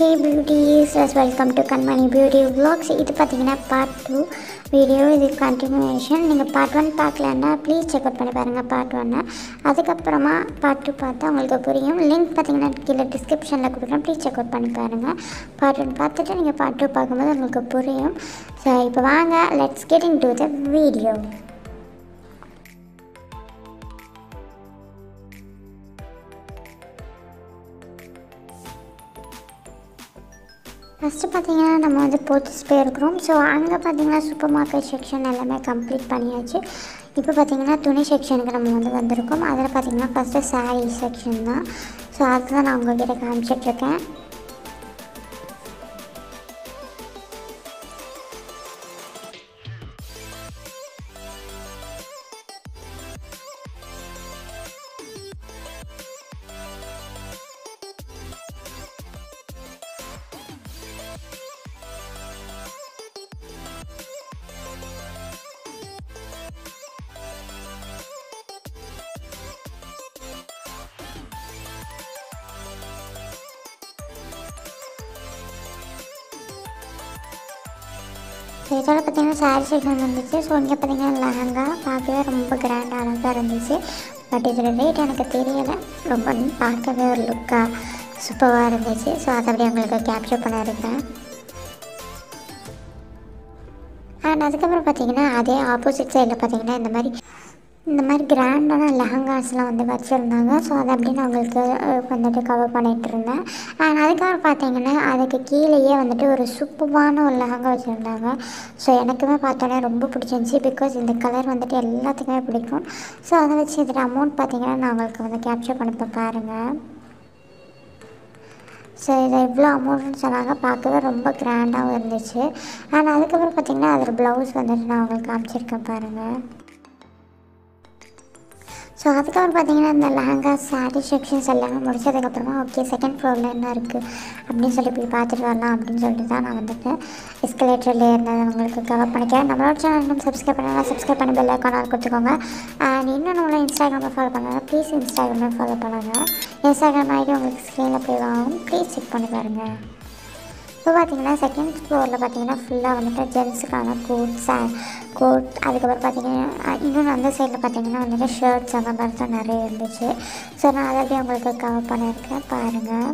Hey beauties welcome to Kanmani beauty vlogs இது பார்த்தீங்கன்னா part two video இது கண்டினியூஷன் நீங்கள் பார்ட் ஒன் பார்க்கலன்னா ப்ளீஸ் செக் அவுட் பண்ணி பாருங்கள் பார்ட் ஒன்று அதுக்கப்புறமா பார்ட் டூ பார்த்தா உங்களுக்கு புரியும் லிங்க் பார்த்தீங்கன்னா கீழே டிஸ்கிரிப்ஷனில் கொடுக்குறேன் ப்ளீஸ் செக் அவுட் பண்ணி பாருங்கள் பார்ட் ஒன் பார்த்துட்டு நீங்கள் பார்ட் டூ பார்க்கும்போது உங்களுக்கு புரியும் ஸோ இப்போ வாங்க let's get into the video first பார்த்தீங்கன்னா நம்ம வந்து போர்ட்ஸ் போயிருக்கிறோம் ஸோ அங்கே பார்த்தீங்கன்னா சூப்பர் மார்க்கெட் செக்ஷன் எல்லாமே கம்ப்ளீட் பண்ணியாச்சு இப்போ பார்த்தீங்கன்னா துணி செக்ஷனுக்கு நம்ம வந்து வந்திருக்கோம் அதில் பார்த்தீங்கன்னா ஃபஸ்ட்டு சாரீ செக்ஷன் தான் ஸோ அதுதான் நான் உங்கள்கிட்ட காமிச்சிட்ருக்கேன் ஸோ இதோட பார்த்தீங்கன்னா சாரீ செக்ஷன் வந்துச்சு ஸோ இங்கே பார்த்தீங்கன்னா லெஹங்கா பார்க்கவே ரொம்ப கிராண்ட் அழகாக இருந்துச்சு பட் இதில் ரேட் எனக்கு தெரியலை ரொம்ப பார்க்கவே ஒரு லுக்காக சூப்பராக இருந்துச்சு ஸோ அதை அப்படியே உங்களுக்கு கேப்சர் பண்ண இருக்கிறேன் அண்ட் அதுக்கப்புறம் பார்த்தீங்கன்னா அதே ஆப்போசிட் சைடில் பார்த்தீங்கன்னா இந்த மாதிரி இந்த மாதிரி கிராண்டான லெஹங்காஸ்லாம் வந்து வச்சுருந்தாங்க ஸோ அதை அப்படியே நான் உங்களுக்கு அஹ், வந்துட்டு கவர் பண்ணிகிட்டு இருந்தேன் அண்ட் அதுக்கப்புறம் பார்த்தீங்கன்னா அதுக்கு கீழேயே வந்துட்டு ஒரு சூப்பரான ஒரு லெஹங்கா வச்சுருந்தாங்க ஸோ எனக்குமே பார்த்தோன்னே ரொம்ப பிடிச்சிருந்துச்சி பிகாஸ் இந்த கலர் வந்துட்டு எல்லாத்துக்குமே பிடிக்கும் ஸோ அதை வச்சு இதில் அமௌண்ட் பார்த்தீங்கன்னா நான் உங்களுக்கு வந்து கேப்சர் பண்ணிப்பேன் பாருங்கள் ஸோ இதை இவ்வளோ அமௌண்ட்னு சொன்னாங்க பார்க்கவே ரொம்ப கிராண்டாகவும் இருந்துச்சு அண்ட் அதுக்கப்புறம் பார்த்தீங்கன்னா அதில் ப்ளவுஸ் வந்துட்டு நான் உங்களுக்கு காமிச்சிருக்கேன் பாருங்கள் ஸோ அதுக்கப்புறம் பார்த்தீங்கன்னா இந்த லெஹங்கா சாரீ செக்ஷன்ஸ் எல்லாமே முடிச்சதுக்கப்புறமா ஓகே செகண்ட் ஃப்ளோரில் என்ன இருக்குது அப்படின்னு சொல்லி போய் பார்த்துட்டு வரலாம் அப்படின்னு சொல்லிட்டு தான் நான் வந்துட்டு எஸ்கலேட்டரில் இருந்தது உங்களுக்கு கவர் பண்ணிக்கிறேன் நம்மளோட சேனல் இன்னும் சப்ஸ்கிரைப் பண்ணலாம் சப்ஸ்கிரைப் பண்ணி பெல் ஐக்கானால் கொடுத்துக்கோங்க அண்ட் இன்னும் நம்மள இன்ஸ்டாகிராமில் ஃபாலோ பண்ணுங்கள் ப்ளீஸ் இன்ஸ்டாகிராமில் ஃபாலோ பண்ணுங்கள் இன்ஸ்டாகிராம் ஐடி உங்களுக்கு ஸ்க்ரீனில் போய் வாங்கும் ப்ளீஸ் செக் பண்ணி பாருங்கள் இப்போ பார்த்தீங்கன்னா செகண்ட் ஃப்ளோரில் பார்த்தீங்கன்னா ஃபுல்லாக வந்துட்டு ஜென்ஸுக்கான கோட்ஸ் கோட் அதுக்கப்புறம் பார்த்தீங்கன்னா அஹ், இன்னொன்று அந்த சைடில் பார்த்தீங்கன்னா வந்துட்டு ஷர்ட்ஸ் அந்த மாதிரி தான் நிறைய இருந்துச்சு ஸோ நான் அதை அப்படியே உங்களுக்கு கவர் பண்ணியிருக்கேன் பாருங்கள்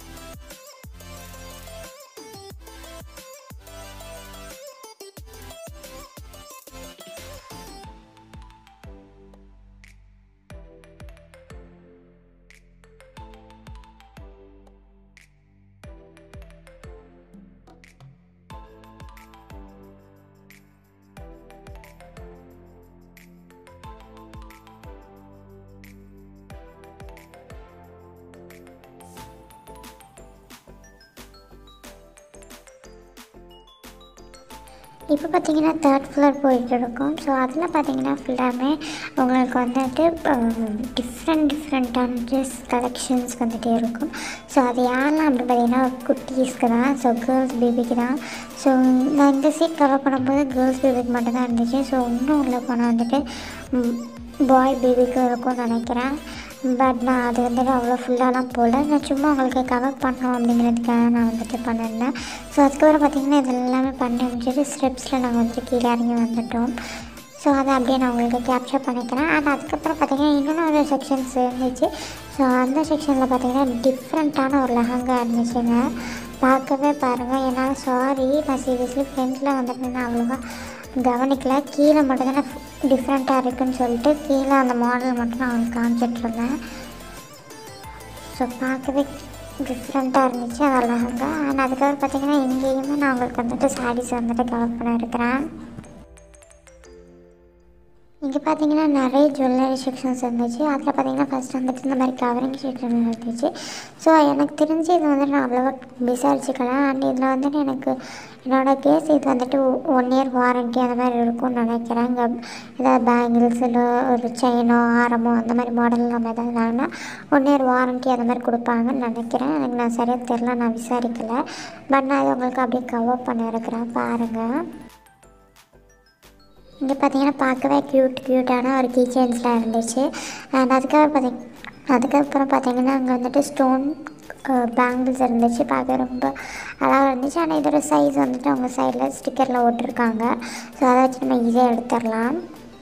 இப்போ பார்த்தீங்கன்னா தேர்ட் ஃப்ளோர் போயிட்டு இருக்கோம் ஸோ அதில் பார்த்தீங்கன்னா ஃபுல்லாமே உங்களுக்கு வந்துட்டு டிஃப்ரெண்ட் டிஃப்ரெண்ட்டான ட்ரெஸ் கலெக்ஷன்ஸ் வந்துகிட்டே இருக்கும் ஸோ அது யாரெல்லாம் அப்படி பார்த்தீங்கன்னா குட்டீஸ்க்கு தான் ஸோ கேர்ள்ஸ் பேபிக்கு தான் ஸோ நான் இந்த சீட் கவர் பண்ணும்போது கேர்ள்ஸ் பேபிக்கு மட்டும்தான் இருந்துச்சு ஸோ இன்னும் உள்ள போனால் வந்துட்டு பாய் பேபிக்கும் இருக்கும்னு நினைக்கிறேன் பட் நான் அது வந்துட்டு அவ்வளோ ஃபுல்லாலாம் போகல நான் சும்மா உங்களுக்கு கவர் பண்ணணும் அப்படிங்கிறதுக்காக நான் வந்துட்டு பண்ணிருந்தேன் ஸோ அதுக்கப்புறம் பார்த்தீங்கன்னா இது எல்லாமே பண்ணி முடிச்சுட்டு ஸ்டெப்ஸில் நாங்கள் வந்துட்டு கீழே இறங்கி வந்துட்டோம் ஸோ அதை அப்படியே நான் உங்களுக்கு கேப்சர் பண்ணிக்கிறேன் அண்ட் அதுக்கப்புறம் பார்த்தீங்கன்னா இன்னொன்று ஒரு செக்ஷன்ஸ் இருந்துச்சு ஸோ அந்த செக்ஷனில் பார்த்தீங்கன்னா டிஃப்ரெண்ட்டான ஒரு லெஹங்கா இருந்துச்சுங்க பார்க்கவே பாருங்கள் என்னால் சாரி நான் சீரியஸ்லி ஃப்ரெண்ட்ஸில் வந்துட்டு நான் அவ்வளோவா கவனிக்கல கீழே மட்டும்தானே டிஃப்ரெண்ட்டாக இருக்குன்னு சொல்லிட்டு கீழே அந்த மாடல் மட்டும் நான் உங்களுக்கு காமிச்சிட்டு இருந்தேன் ஸோ பார்க்கவே டிஃப்ரெண்ட்டாக இருந்துச்சு அது லெஹங்கா அண்ட் அதுக்கப்புறம் பார்த்தீங்கன்னா இங்கேயுமே நான் உங்களுக்கு வந்துட்டு சாரீஸ் வந்துட்டு கவர் பண்ண இருக்கிறேன் இங்கே பார்த்தீங்கன்னா நிறைய ஜுவல்லரி செக்ஷன்ஸ் இருந்துச்சு அதில் பார்த்தீங்கன்னா ஃபஸ்ட் வந்துட்டு இந்த மாதிரி கவரிங் செக்ஷன் இருந்துச்சு ஸோ எனக்கு தெரிஞ்சு இது வந்துட்டு நான் அவ்வளோவா விசாரிச்சுக்கலாம் அண்ட் இதில் வந்துட்டு எனக்கு என்னோடய கேஸ் இது வந்துட்டு ஒன் இயர் வாரண்ட்டி அந்த மாதிரி இருக்கும்னு நினைக்கிறேன் இங்கே ஏதாவது பேங்கிள்ஸ் இல்லை ஒரு செயினோ ஆரமோ அந்த மாதிரி மாடல் நம்ம எதாவது வாங்கினா ஒன் இயர் வாரண்ட்டி அந்த மாதிரி கொடுப்பாங்கன்னு நினைக்கிறேன் எனக்கு நான் சரியாக தெரில நான் விசாரிக்கலை பட் நான் இது உங்களுக்கு அப்படியே கவர் பண்ணியிருக்கிறேன் பாருங்கள் இங்கே பார்த்தீங்கன்னா பார்க்கவே க்யூட் க்யூட்டான ஒரு கீ செயின்ஸ்லாம் இருந்துச்சு அண்ட் அதுக்காக பார்த்திங்க அதுக்கப்புறம் பார்த்தீங்கன்னா அங்கே வந்துட்டு ஸ்டோன் பேங்கிள்ஸ் இருந்துச்சு பார்க்க ரொம்ப அழகாக இருந்துச்சு ஆனால் இதோட சைஸ் வந்துட்டு அவங்க சைடில் ஸ்டிக்கரில் ஒட்டிருக்காங்க ஸோ அதை வச்சு நம்ம ஈஸியாக எடுத்துடலாம்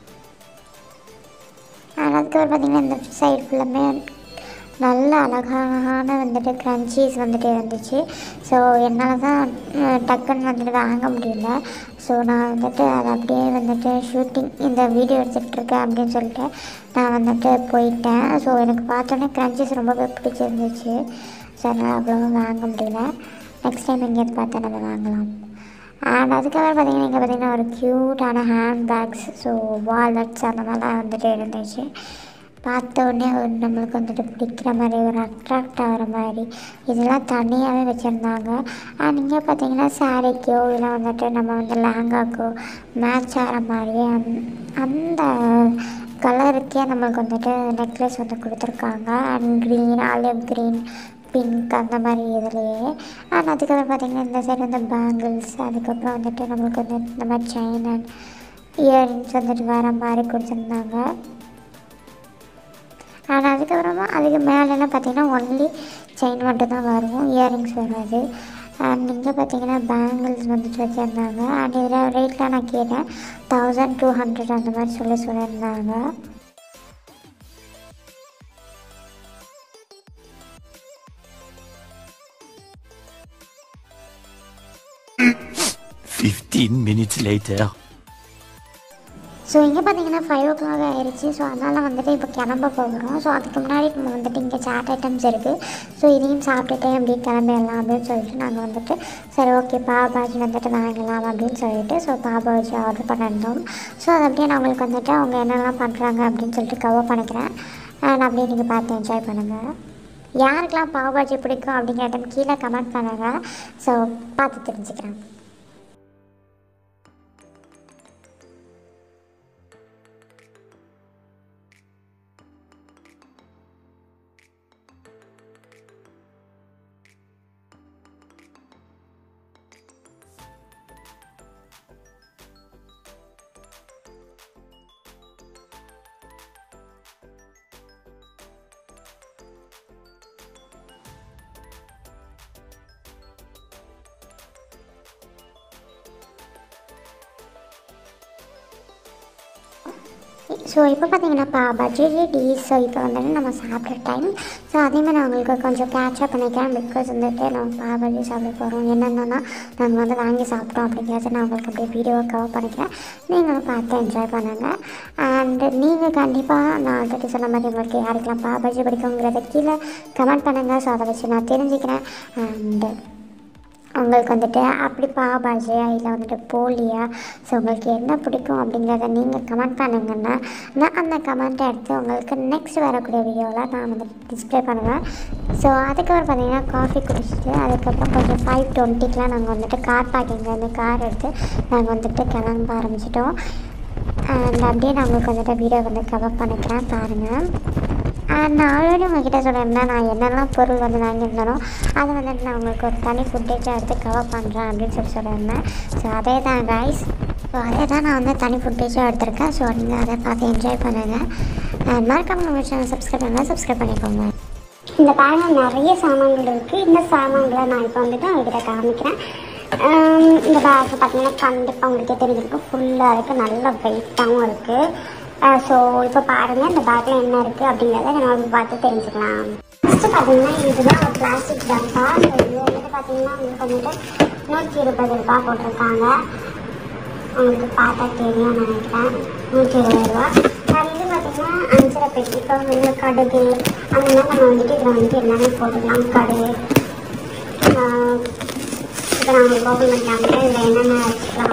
அண்ட் அதுக்கப்புறம் பார்த்திங்கன்னா இந்த சைடு ஃபுல்லாமே நல்ல அழகான வந்துட்டு க்ரன்ச்சீஸ் வந்துட்டு இருந்துச்சு ஸோ என்னால் தான் அஹ், டக்குன்னு வந்துட்டு வாங்க முடியல ஸோ நான் வந்துட்டு அதை அப்படியே வந்துட்டு ஷூட்டிங் இந்த வீடியோ எடுத்துகிட்ருக்கேன் அப்படின்னு சொல்லிட்டு நான் வந்துட்டு போயிட்டேன் ஸோ எனக்கு பார்த்தோன்னே க்ரன்ச்சீஸ் ரொம்பவே பிடிச்சிருந்துச்சு ஸோ அதனால் அவ்வளோவா வாங்க முடியல நெக்ஸ்ட் டைம் எங்கேயாவது பார்த்தா நம்ம வாங்கலாம் அண்ட் அதுக்கப்புறம் பார்த்தீங்கன்னா இங்கே பார்த்தீங்கன்னா ஒரு க்யூட்டான ஹேண்ட் பேக்ஸ் ஸோ வாலெட்ஸ் அந்த மாதிரிலாம் வந்துட்டு இருந்துச்சு பார்த்த உடனே ஒரு நம்மளுக்கு வந்துட்டு பிடிக்கிற மாதிரி ஒரு அட்ராக்ட் ஆகிற மாதிரி இதெல்லாம் தனியாகவே வச்சுருந்தாங்க அண்ட் இங்கே பார்த்தீங்கன்னா சாரீக்கோ இல்லை வந்துட்டு நம்ம வந்து லெஹங்காக்கோ மேட்ச் ஆகிற மாதிரியே அந் அந்த கலருக்கே நம்மளுக்கு வந்துட்டு நெக்லஸ் வந்து கொடுத்துருக்காங்க and green olive green pink அந்த மாதிரி இதுலேயே அண்ட் அதுக்கப்புறம் பார்த்திங்கன்னா இந்த சைடு வந்து பேங்கிள்ஸ் அதுக்கப்புறம் வந்துட்டு நம்மளுக்கு வந்து இந்த மாதிரி செயின் அண்ட் இயரிங்ஸ் வந்துட்டு வர மாதிரி கொடுத்துருந்தாங்க அண்ட் அதுக்கப்புறமா அதுக்கு மேலெல்லாம் பார்த்திங்கன்னா ஒன்லி செயின் மட்டும் தான் வரும் இயரிங்ஸ் வராது அண்ட் இங்கே பார்த்தீங்கன்னா பேங்கிள்ஸ் வந்துட்டு வச்சுருந்தாங்க அண்ட் இதில் ரேட்லாம் நான் கேட்டேன் தௌசண்ட் டூ ஹண்ட்ரட் அந்த மாதிரி சொல்லி சொல்லியிருந்தாங்க Fifteen minutes later. ஸோ இங்கே பார்த்தீங்கன்னா ஃபைவ் ஓ கிளாக் ஆயிடுச்சு ஸோ அதனால் வந்துட்டு இப்போ கிளம்ப போகிறோம் ஸோ அதுக்கு முன்னாடி நம்ம வந்துட்டு இங்கே சாட் ஐட்டம்ஸ் இருக்குது ஸோ இதையும் சாப்பிட்டுட்டே அப்படியே கிளம்பிடலாம் அப்படின்னு சொல்லிட்டு நாங்கள் வந்துட்டு சரி ஓகே பாவ் பாஜி வந்துட்டு வாங்கலாம் அப்படின்னு சொல்லிட்டு ஸோ பாவ் பாஜி ஆர்டர் பண்ணியிருந்தோம் ஸோ அது அப்படியே நான் உங்களுக்கு வந்துட்டு அவங்க என்னெல்லாம் பண்ணுறாங்க அப்படின்னு சொல்லிட்டு கவர் பண்ணிக்கிறேன் அண்ட் அப்படியே நீங்கள் பார்த்து என்ஜாய் பண்ணுங்கள் யாருக்கெல்லாம் பாவ் பாஜி பிடிக்கும் அப்படிங்கிறத கீழே கமெண்ட் பண்ணுங்கள் ஸோ பார்த்து தெரிஞ்சுக்கிறேன் ஸோ இப்போ பார்த்தீங்கன்னா பா பட்ஜெட் டீஸ் ஸோ இப்போ வந்துட்டு நம்ம சாப்பிட்ற டைம் ஸோ அதேமாதிரி நான் உங்களுக்கு கொஞ்சம் கேட்சப் பண்ணிக்கிறேன் பிகாஸ் வந்துட்டு நம்ம பா பஜ்ஜி சாப்பிட போகிறோம் என்னென்னா நாங்கள் வந்து வாங்கி சாப்பிட்டோம் அப்படிங்கிறத நான் உங்களுக்கு அப்படியே வீடியோவை கவர் பண்ணிக்கிறேன் நீங்களும் பார்த்து என்ஜாய் பண்ணுங்கள் அண்ட் நீங்கள் கண்டிப்பாக நான் ஆல்ரெடி சொன்ன மாதிரி உங்களுக்கு யாருக்கெல்லாம் பா பஜ்ஜி பிடிக்குங்கிறத கீழே கமெண்ட் பண்ணுங்கள் ஸோ அதை வச்சு நான் தெரிஞ்சுக்கிறேன் அண்டு உங்களுக்கு வந்துட்டு அப்படி பாபாஜியா இல்லை வந்துட்டு போலியா ஸோ உங்களுக்கு என்ன பிடிக்கும் அப்படிங்கிறத நீங்கள் கமெண்ட் பண்ணுங்கன்னா நான் அந்த கமெண்ட்டை எடுத்து உங்களுக்கு நெக்ஸ்ட் வரக்கூடிய வீடியோவில் நான் வந்துட்டு டிஸ்ப்ளே பண்ணுவேன் ஸோ அதுக்கப்புறம் பார்த்தீங்கன்னா காஃபி குடிச்சிட்டு அதுக்கப்புறம் கொஞ்சம் ஃபைவ் டுவெண்ட்டிக்கெலாம் நாங்கள் வந்துட்டு கார் பார்க்கிங்லேருந்து கார் எடுத்து நாங்கள் வந்துட்டு கிளம்ப ஆரம்பிச்சிட்டோம் அண்ட் அப்படியே நான் உங்களுக்கு வந்துட்டு வீடியோ வந்து கவர் பண்ணிக்கிறேன் பாருங்கள் அண்ட் நான் ஆல்ரெடி உங்ககிட்ட சொல்லியிருந்தேன் நான் என்னெல்லாம் பொருள் வந்து வாங்கியிருந்தேனோ அதை வந்துட்டு நான் உங்களுக்கு ஒரு தனி ஃபுட்டேஜாக எடுத்து கவர் பண்ணுறேன் அப்படின்னு சொல்லி சொல்லியிருந்தேன் ஸோ அதே தான் கைஸ் ஸோ அதே தான் நான் வந்து தனி ஃபுட்டேஜாக எடுத்திருக்கேன் ஸோ நீங்கள் அதை பார்த்து என்ஜாய் பண்ணுங்கள் அண்ட் மறக்காம நம்ம சேனல் சப்ஸ்கிரைப் பண்ணுங்கள் சப்ஸ்கிரைப் பண்ணிக்கோங்க இந்த பேக்கில் நிறைய சாமான்கள் இருக்குது இந்த சாமான்களை நான் இப்போ வந்துட்டு உங்ககிட்ட காமிக்கிறேன் ஆம், இந்த பேக் பார்த்தீங்கன்னா கண்டிப்பாக உங்களுக்கே தெரிஞ்சிருக்கு ஃபுல்லாக இருக்குது நல்ல வெயிட்டாகவும் இருக்குது ஸோ இப்போ பாருங்கள் இந்த பேக்கில் என்ன இருக்குது அப்படிங்கிறத நம்ம பார்த்து தெரிஞ்சுக்கலாம் ஃபஸ்ட்டு பார்த்தீங்கன்னா இதுதான் ஒரு பிளாஸ்டிக் டப்பா ஸோ இது வந்துட்டு பார்த்தீங்கன்னா உங்களுக்கு வந்துட்டு நூற்றி இருபது ரூபாய் போட்டிருக்காங்க உங்களுக்கு பார்த்தா தெரியும் நினைக்கிறேன் நூற்றி இருபது ரூபா அது இது பார்த்தீங்கன்னா அஞ்சரை பெட்டி இப்போ வந்து கடுகு அந்த மாதிரி நம்ம வந்துட்டு இதில் வந்துட்டு எல்லாமே போட்டுக்கலாம் கடுகு ஆஹ் இப்போ நான் உங்களுக்கு ஓப்பன் பண்ணி காமிக்கிறேன் இதில் என்னென்ன வச்சுக்கலாம்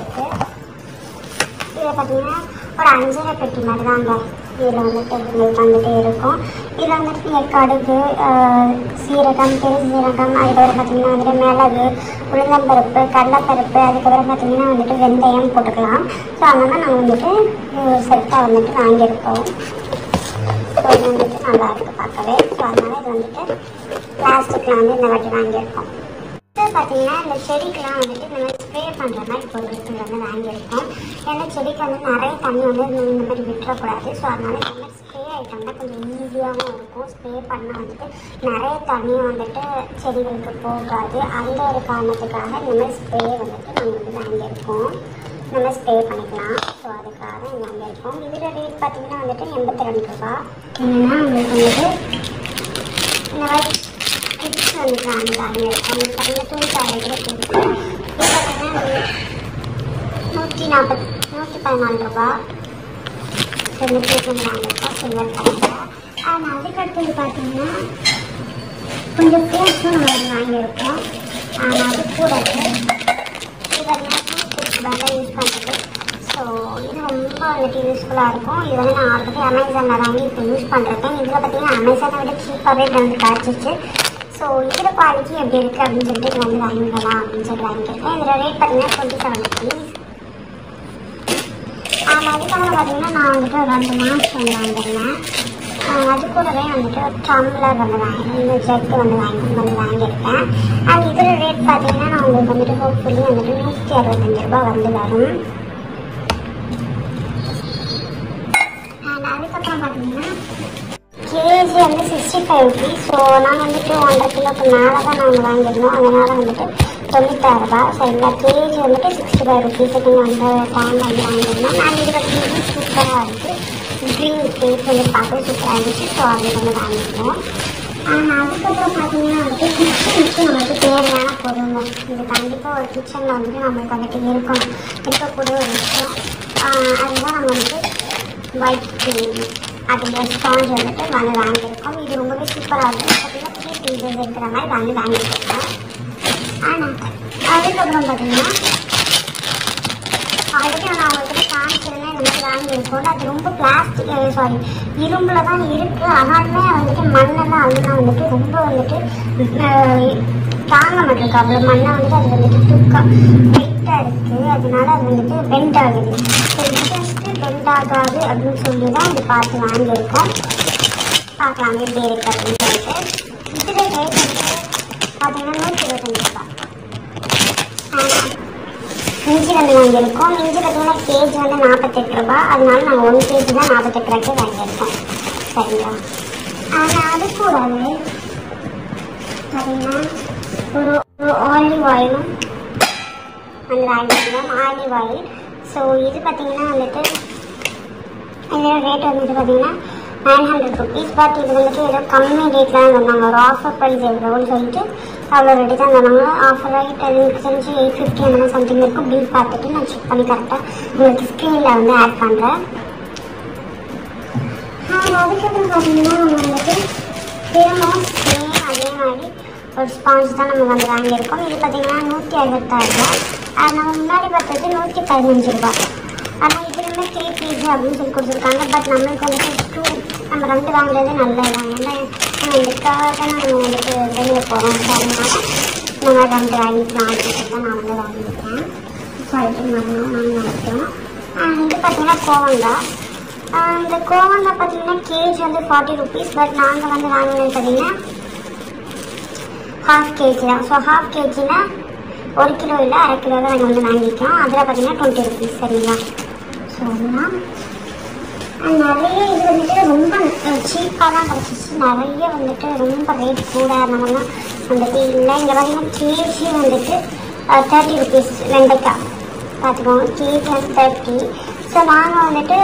இதில் பார்த்தீங்கன்னா ஒரு அஞ்சரை பெட்டி மாதிரி தாங்க இதில் வந்துட்டு உங்களுக்கு வந்துட்டு இருக்கும் இதில் வந்துட்டு நீங்கள் கடுகு ஆஹ் சீரகம் பெரு சீரகம் அதுக்கப்புறம் பார்த்தீங்கன்னா வந்துட்டு மிளகு உளுந்தம்பருப்பு கடலைப்பருப்பு அதுக்கப்புறம் பார்த்தீங்கன்னா வந்துட்டு வெந்தயம் போட்டுக்கலாம் ஸோ அந்த மாதிரி நாங்கள் வந்துட்டு செட்டாக வந்துட்டு வாங்கியிருக்கோம் ஸோ இது வந்துட்டு நல்லா இருக்குது பார்க்கவே ஸோ அதனால் இது வந்துட்டு பிளாஸ்டிக்கில் வந்து இந்த வாட்டி வாங்கியிருக்கோம் இது பார்த்தீங்கன்னா இந்த செடிக்கெலாம் வந்துட்டு இந்த மாதிரி ஸ்ப்ரே பண்ணுற மாதிரி பொருட்கள் வந்து வாங்கியிருக்கோம் ஏன்னா செடிக்கு வந்து நிறைய தண்ணி வந்து இந்த இந்த மாதிரி விட்டுறக்கூடாது ஸோ அதனால இந்த மாதிரி ஸ்ப்ரே ஐட்டம் தான் கொஞ்சம் ஈஸியாகவும் இருக்கும் ஸ்ப்ரே பண்ணால் வந்துட்டு நிறைய தண்ணி வந்துட்டு செடிகளுக்கு போகாது அந்த ஒரு காரணத்துக்காக இந்த மாதிரி ஸ்ப்ரே வந்துட்டு நம்ம வந்து வாங்கியிருக்கோம் இந்த மாதிரி ஸ்ப்ரே பண்ணிக்கலாம் ஸோ அதுக்காக இங்கே வாங்கியிருக்கோம் இதில் ரேட் பார்த்தீங்கன்னா வந்துட்டு எண்பத்தி ரெண்டு ரூபா என்னன்னா உங்களுக்கு வந்துட்டு இந்த மாதிரி கிட்ஸ் வந்து வாங்கி வாங்கியிருக்கோம் இது பார்த்தீங்கன்னா துணி காலையில் கொடுத்து இது பார்த்தீங்கன்னா நூற்றி நாற்பத்தி நூற்றி பதினாலு ரூபா ரெண்டு பேர் வந்து வாங்கியிருக்கோம் சில்வர் கலரில் அண்ட் அதுக்கடுத்தது பார்த்தீங்கன்னா கொஞ்சம் ஃப்ரூட்ஸும் நம்ம வந்து வாங்கியிருக்கோம் அண்ட் அது கூட இது பார்த்தீங்கன்னா ஃப்ரூட்ஸ் தான் யூஸ் பண்ணுறது ஸோ இது ரொம்ப வந்துட்டு யூஸ்ஃபுல்லாக இருக்கும் இது வந்து நான் ஆல்ரெடி அமேசானில் வாங்கி இப்போ யூஸ் பண்ணுறேன் இதில் பார்த்தீங்கன்னா அமேசானை விட சீப்பாகவே இது வந்து கிடச்சிச்சு ஸோ இதில் குவாலிட்டி எப்படி இருக்குது அப்படின்னு சொல்லிட்டு இது வந்து வாங்கிடலாம் அப்படின்னு சொல்லி வாங்கியிருக்கேன் இதில் ரேட் பார்த்தீங்கன்னா டுவெண்ட்டி செவன் ருபீஸ் அண்ட் அதுக்காக பார்த்தீங்கன்னா நான் வந்துட்டு ஒரு ரெண்டு மாஸ்க் வந்து வாங்கியிருந்தேன் அஹ் அது கூடவே வந்துட்டு ஒரு டம்ளர் வந்து வாங்கி இந்த ஜெட் வந்து வாங்கி வந்து வாங்கியிருக்கேன் அண்ட் இதில் ரேட் பார்த்தீங்கன்னா நான் உங்களுக்கு வந்துட்டு ஹோப்ஃபுல்லி வந்துட்டு நூற்றி அறுபத்தஞ்சு ரூபாய் வந்து வரும் அண்ட் அதுக்கப்புறம் பார்த்தீங்கன்னா கேஜி வந்து சிக்ஸ்டி ஃபைவ் ருபீஸ் ஸோ நான் வந்துட்டு ஒன்றரை கிலோக்கு மேலே தான் நாங்கள் வாங்கியிருந்தோம் அதனால் வந்துட்டு தொண்ணூத்தாறு ரூபா ஸோ இந்த கேஜி வந்துட்டு சிக்ஸ்டி ஃபைவ் ருபீஸுக்கு வந்து டைம் வந்து வாங்கியிருந்தோம் நான் இதில் வந்து சூப்பராக இருக்குது க்ரீன் டேஸ்ட் வந்து பார்க்க சூப்பராக இருந்துச்சு ஸோ அது வந்து வாங்கியிருந்தோம் அண்ட் அதுக்கப்புறம் பார்த்தீங்கன்னா வந்துட்டு கிச்சனுக்கு நம்மளுக்கு தேவையான பொருள் இது கண்டிப்பாக ஒரு கிச்சனில் வந்துட்டு நம்மளுக்கு வந்துட்டு இருக்கணும் இருக்கக்கூடிய ஒரு விஷயம் ஆஹ் அதுதான் நம்ம வந்துட்டு ஒயிட் க்ரீம் அதில் ஸ்பாஞ்ச் வந்துட்டு வந்து வாங்கியிருக்கோம் இது ரொம்பவே சூப்பராக இருக்கும் பார்த்தீங்கன்னா த்ரீ பீசஸ் இருக்கிற மாதிரி வந்து வாங்கியிருக்கோம் ஆனால் அதுக்கப்புறம் பார்த்தீங்கன்னா ஆல்ரெடி நான் அவங்ககிட்ட காமிச்சிருந்தேன் இந்த மாதிரி வாங்கியிருக்கோம் அது ரொம்ப பிளாஸ்டிக் சாரி இரும்புல தான் இருக்குது ஆனாலுமே வந்துட்டு மண்ணெல்லாம் அதுனா வந்துட்டு ரொம்ப வந்துட்டு அஹ், தாங்க மாட்டிருக்கு அவ்வளோ மண்ணை வந்துட்டு அது வந்துட்டு தூக்கம் வெயிட்டாக இருக்குது அதனால அது வந்துட்டு பெண்ட் ஆகுது ஸோ இதுக்கு பெண்ட் ஆகாது அப்படின்னு சொல்லி தான் இது பார்த்து வாங்கியிருக்கோம் பார்க்கலாம் எப்படி இருக்கு அப்படின்னு சொல்லிட்டு இதில் ரேட் வந்து பார்த்தீங்கன்னா நூற்றி இருபத்தஞ்சு ரூபாய் ஆஹ், இஞ்சி வந்து வாங்கியிருக்கோம் இஞ்சி பார்த்தீங்கன்னா கேஜி வந்து நாற்பத்தெட்டு ரூபா அதனால நாங்கள் ஒன் கேஜி தான் நாற்பத்தெட்டு ரூபாய்க்கு வாங்கியிருக்கோம் சரிங்களா ஆனால் அது கூடவே பார்த்தீங்கன்னா ஒரு ஒரு ஆலிவ் ஆயிலும் வந்து வாங்கியிருந்தோம் ஆலிவ் ஆயில் ஸோ இது பார்த்தீங்கன்னா வந்துட்டு இதோட ரேட் வந்துட்டு பார்த்தீங்கன்னா நைன் ஹண்ட்ரட் ருபீஸ் பட் இது வந்துட்டு ஏதோ கம்மி ரேட்டில் தான் சொன்னாங்க ஒரு ஆஃபர் ப்ரைஸ் எவ்வளோன்னு சொல்லிட்டு அவ்வளோ ரேட்டு தான் சொன்னாங்க ஆஃபர் ரேட் அது எனக்கு தெரிஞ்சு எயிட் ஃபிஃப்டி அந்த மாதிரி சம்திங் இருக்கும் பில் பார்த்துட்டு நான் செக் பண்ணி கரெக்டாக உங்களுக்கு ஸ்க்ரீனில் வந்து ஆட் பண்ணுறேன் அதுக்கப்புறம் பார்த்தீங்கன்னா நம்ம வந்துட்டு திரும்பவும் சேம் அதே மாதிரி ஒரு ஸ்பாஞ்ச் தான் நம்ம வந்து வாங்கியிருக்கோம் இது பார்த்தீங்கன்னா நூற்றி அறுபத்தாறு ரூபா அது நம்ம முன்னாடி பார்த்தது நூற்றி பதினஞ்சு ரூபா ஆனால் இதுலையுமே த்ரீ பீஸ் அப்படின்னு சொல்லி கொடுத்துருக்காங்க பட் நம்மளுக்கு வந்துட்டு டூ நம்ம ரெண்டு வாங்குறது நல்லது தான் ஏன்னா நம்ம இதுக்காக தான் நம்ம வந்துட்டு வெளியே போகிறோம் ஸோ அதனால நம்ம ரெண்டு வாங்கிக்கலாம் அப்படின்னு தான் நான் வந்து வாங்கியிருக்கேன் சொல்லிட்டு மறுநாள் நாங்கள் நினைக்கிறோம் ஆஹ் இது பார்த்தீங்கன்னா கோவங்காய் ஆஹ் இந்த கோவங்காய் பார்த்தீங்கன்னா கேஜி வந்து ஃபார்ட்டி ருபீஸ் பட் நாங்கள் வந்து வாங்கினது பார்த்தீங்கன்னா ஹாஃப் கேஜி தான் ஸோ ஹாஃப் கேஜினா ஒரு கிலோ இல்லை அரை கிலோ தான் நாங்கள் வந்து வாங்கிக்கிறோம் அதில் பார்த்தீங்கன்னா டுவெண்ட்டி ருபீஸ் சரிங்களா ஸோ அதுதான் அண்ட் நிறைய இது வந்துட்டு ரொம்ப சீப்பாக தான் கிடச்சிச்சு நிறைய வந்துட்டு ரொம்ப ரேட் கூட நம்மலாம் வந்துட்டு இல்லை இங்கே பார்த்தீங்கன்னா கேஜி வந்துட்டு தேர்ட்டி ருபீஸ் வெண்டைக்காய் பார்த்துக்கோங்க கேஜி வந்து தேர்ட்டி ஸோ நாங்கள் வந்துட்டு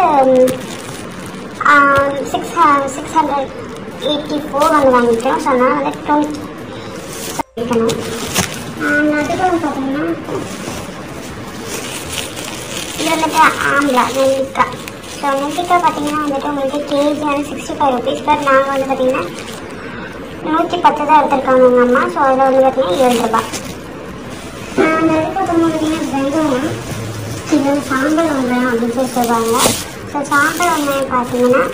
six six hundred eighty four வந்து வாங்கிக்கிறோம் ஸோ அதனால் வந்து டுவெண்ட்டி இருக்கணும் அதுக்கப்புறம் பார்த்தீங்கன்னா இது வந்துட்டு ஆம்லா நெல்லிக்காய் ஸோ நெல்லிக்காய் பார்த்தீங்கன்னா வந்துட்டு உங்களுக்கு கேஜி வந்து சிக்ஸ்டி ஃபைவ் ருபீஸ் பட் நாங்கள் வந்து பார்த்தீங்கன்னா நூற்றி பத்து தான் எடுத்திருக்காங்க எங்கள் அம்மா ஸோ அதில் வந்து பார்த்தீங்கன்னா ஏழு ரூபாய் அந்த அதுக்கப்புறம் பார்த்தீங்கன்னா வெங்காயம் இது வந்து சாம்பல் வெங்காயம் அப்படின்னு சொல்லி சொல்லுவாங்க ஸோ சாம்பல் வெங்காயம் பார்த்தீங்கன்னா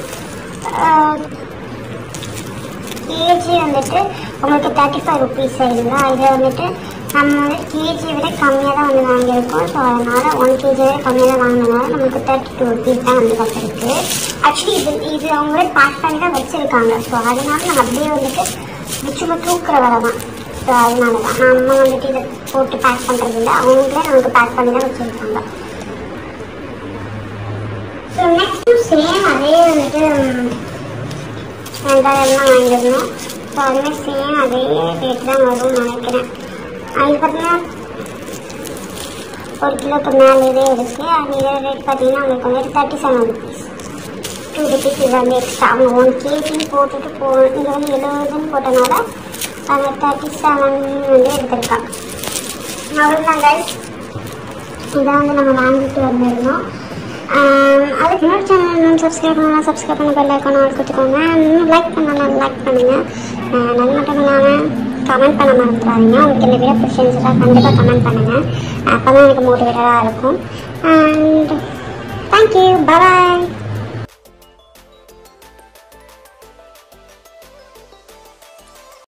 கேஜி வந்துட்டு உங்களுக்கு தேர்ட்டி ஃபைவ் ருபீஸ் சரிங்களா இதில் வந்துட்டு நம்ம வந்து கேஜி விட கம்மியாக தான் வந்து வாங்கியிருக்கோம் ஸோ அதனால் ஒன் கேஜி விட கம்மியாக தான் வாங்கினதுனால நமக்கு தேர்ட்டி டூ ருபீஸ் தான் வந்து வச்சிருக்கு ஆக்சுவலி இது இது அவங்களே பேக் பண்ணி தான் வச்சுருக்காங்க ஸோ அதனால நம்ம அப்படியே வந்துட்டு சும்மா தூக்குற வர தான் ஸோ அதனால தான் நம்ம வந்துட்டு இதை போட்டு பேக் பண்ணுறது இல்லை அவங்களே நமக்கு பேக் பண்ணி தான் வச்சுருக்காங்க ஸோ நெக்ஸ்ட்டும் சேம் அதே வந்துட்டு ம், வெங்காயம்லாம் வாங்கிடணும் ஸோ அதுவே சேம் அதே ரேட் தான் வரும்னு நினைக்கிறேன் அது பார்த்தீங்கன்னா ஒரு கிலோக்கு மேலேயே இருக்குது அண்ட் இதோட ரேட் பார்த்தீங்கன்னா உங்களுக்கு வந்து thirty seven rupees two rupees இது வந்து எக்ஸ்ட்ரா அவங்க ஒன் கேஜி போட்டுட்டு போ இங்கே வந்து எழுபதுன்னு போட்டனால அவங்க தேர்ட்டி செவன் வந்து எடுத்திருக்காங்க அவ்வளோதான் கைஸ் இதை வந்து நம்ம வாங்கிட்டு வந்திருந்தோம் ஆம், அதுக்கு இன்னொரு சேனல் சப்ஸ்கிரைப் பண்ணலாம் சப்ஸ்கிரைப் பண்ண பெல் ஐக்கான கொடுத்துக்கோங்க இன்னும் லைக் பண்ணலாம் லைக் பண்ணுங்கள் அது மட்டும் இல்லாமல் கமெண்ட் பண்ண மறந்துடாதீங்க உங்களுக்கு இந்த வீடியோ பிடிச்சிருந்துச்சுன்னா கண்டிப்பாக கமெண்ட் பண்ணுங்கள் அப்போ தான் எனக்கு மோட்டிவேட்டடாக இருக்கும் அண்ட் தேங்க்யூ பாய்